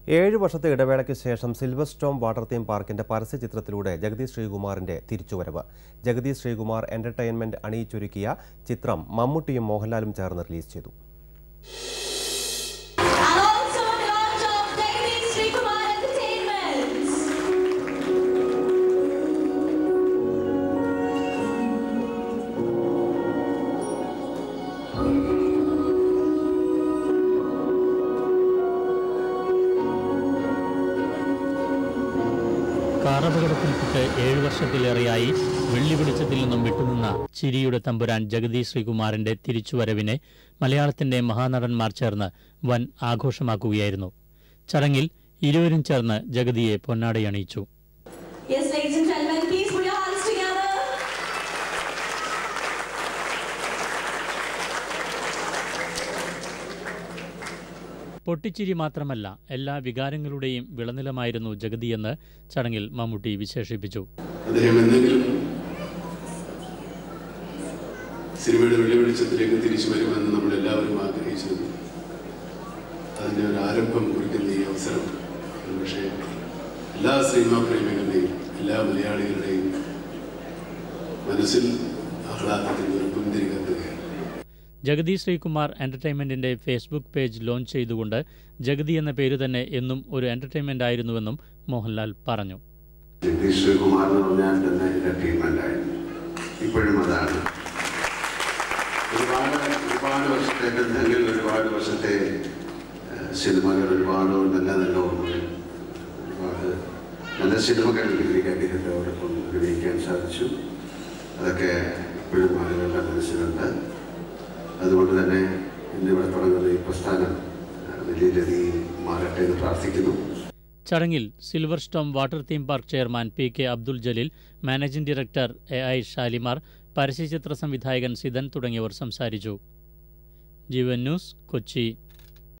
ഏഴ് വർഷത്തെ ഇടവേളയ്ക്ക് ശേഷം സിൽവർ സ്റ്റോം വാട്ടർ തീം പാർക്കിന്റെ പരസ്യ ചിത്രത്തിലൂടെ ജഗദീഷ് ശ്രീകുമാറിന്റെ തിരിച്ചുവരവ് ജഗദീഷ് ശ്രീകുമാർ എന്റർടൈൻമെന്റ് അണിയിച്ചൊരുക്കിയ ചിത്രം മമ്മൂട്ടിയും മോഹൻലാലും ചേർന്ന് റിലീസ് ചെയ്തു And also the launch of Jagdish Srikumar Entertainment. കാറപകടത്തിൽപ്പെട്ട് ഏഴു വർഷത്തിലേറെയായി വെള്ളി വെളിച്ചത്തിൽ നിന്നും വിട്ടുനിന്ന ചിരിയുടെ തമ്പുരാൻ ജഗദീഷ് ശ്രീകുമാറിന്റെ തിരിച്ചുവരവിനെ മലയാളത്തിന്റെ മഹാനടന്മാർ ചേർന്ന് വൻ ആഘോഷമാക്കുകയായിരുന്നു ചടങ്ങിൽ ഇരുവരും ചേർന്ന് ജഗതിയെ പൊന്നാടയണിയിച്ചു Yes, ladies and gentlemen, please put your hands together. പൊട്ടിച്ചിരി മാത്രമല്ല എല്ലാ വികാരങ്ങളുടെയും വിളനിലമായിരുന്നു ജഗതിയെന്ന് ചടങ്ങിൽ മമ്മൂട്ടി വിശേഷിപ്പിച്ചു അദ്ദേഹം എന്തെങ്കിലും സിനിമയുടെ വെള്ളി വെളിച്ചത്തിലേക്ക് തിരിച്ചു വരുമെന്ന് നമ്മൾ എല്ലാവരും ആഗ്രഹിച്ചിരുന്നു അതിൻ്റെ ഒരു ആരംഭം കുറിക്കുന്ന ഈ അവസരം പക്ഷേ എല്ലാ സിനിമാ പ്രേമികളുടെയും എല്ലാ മലയാളികളുടെയും മനസ്സിൽ ആഹ്ലാദത്തിൻ്റെ ഒരു പുന്തിരി കത്തുകയാണ് ജഗതി ശ്രീകുമാർ എന്റർടൈൻമെന്റിന്റെ ഫേസ്ബുക്ക് പേജ് ലോഞ്ച് ചെയ്തുകൊണ്ട് ജഗതി എന്ന പേര് തന്നെ എന്നും ഒരു എന്റർടൈൻമെന്റ് ആയിരുന്നുവെന്നും മോഹൻലാൽ പറഞ്ഞു ജഗദീഷ് ശ്രീകുമാർ എന്ന് പറഞ്ഞാൽ തന്നെ എന്റർടൈൻമെന്റ് ആയിരുന്നു ഇപ്പോഴും അതാണ് ഒരുപാട് ഒരുപാട് വർഷത്തെ ബന്ധങ്ങൾ ഒരുപാട് വർഷത്തെ ഏഹ്, സിനിമകൾ ഒരുപാട് നല്ല നല്ല ഓർമ്മകൾ ഒരുപാട് നല്ല സിനിമകൾ എനിക്ക് അദ്ദേഹത്തോടൊപ്പം അഭിനയിക്കാൻ സാധിച്ചു അതൊക്കെ ഇപ്പോഴും ആളുകളുടെ മനസ്സിലുണ്ട് അതുകൊണ്ട് തന്നെ ഇന്നിവിടെ തുടങ്ങുന്ന ഈ പ്രസ്ഥാനം ഏഹ്, വലിയ രീതിയിൽ മാറട്ടെ എന്ന് പ്രാർത്ഥിക്കുന്നു ചടങ്ങിൽ silver storm water theme park chairman P K Abdul Jaleel managing director A I Shalimar പരസ്യചിത്ര സംവിധായകൻ സിദൻ തുടങ്ങിയവർ സംസാരിച്ചു ജീവൻ ന്യൂസ് കൊച്ചി